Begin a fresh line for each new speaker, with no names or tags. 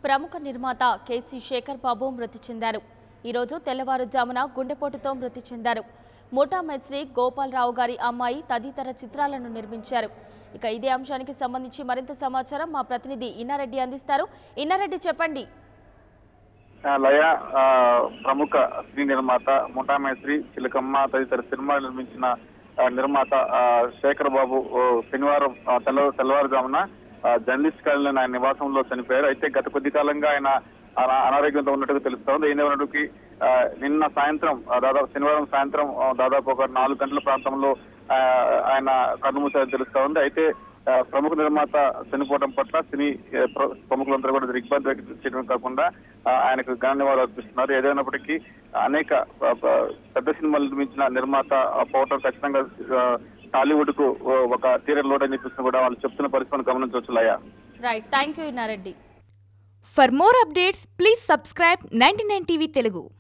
ప్రముఖ నిర్మాత కేసీ శేఖర్ బాబు మృతి చెందారు ఈరోజు తెల్లవారుజామున గుండెపోటుతో మృతి చెందారు ముఠా మేస్త్రి గోపాలరావు గారి అమ్మాయి తదితర చిత్రాలను నిర్మించారు ఇక ఇదే అంశానికి సంబంధించి మరింత సమాచారం మా ప్రతినిధి ఇన్నారెడ్డి అందిస్తారు ఇన్నారెడ్డి చెప్పండి
ఆ, లయ ఆ, ప్రముఖ సినీ నిర్మాత ముఠామేశ్రీ చిలకమ్మ తదితర సినిమాలు నిర్మించిన ఆ, నిర్మాత ఆ, శేఖర్ బాబు ఓ, శనివారం ఆ, తెల్ల తెల్లవారుజామున ఆ, జర్నలిస్ట్ కాలనీ ఆయన నివాసంలో చనిపోయారు అయితే గత కొద్ది కాలంగా ఆయన అనా- అనారోగ్యంతో ఉన్నట్టుగా తెలుస్తోంది ఈ నేపథ్యంలోకి, ఆ నిన్న సాయంత్రం ఆ, దాదాపు శనివారం సాయంత్రం ఆ, దాదాపు ఒక నాలుగు గంటల ప్రాంతంలో ఆ, ఆయన కన్నుమూసారని తెలుస్తా ఉంది అయితే ఆ, ప్రముఖ నిర్మాత చనిపోవడం పట్ల సినీ ఆ, ప్ర- ప్రముఖులందరూ కూడా దిగ్బాధ చేయడం కాకుండా ఆ, ఆయనకు ఘన నివాళులు అర్పిస్తున్నారు ఏదైనప్పటికీ అనేక ఆ, ఆ, పెద్ద సినిమాలు నిర్మించిన నిర్మాత ఆ, పోవటం ఖచ్చితంగా ఆ, టాలీవుడ్ కు ఓ, ఒక తీర లోడని చెప్పేసి కూడా వాళ్ళు చెప్తున్న పరిస్థితిని గమనించవచ్చు Laya
right thank you Innareddy
For more updates, please subscribe 99 TV Telugu.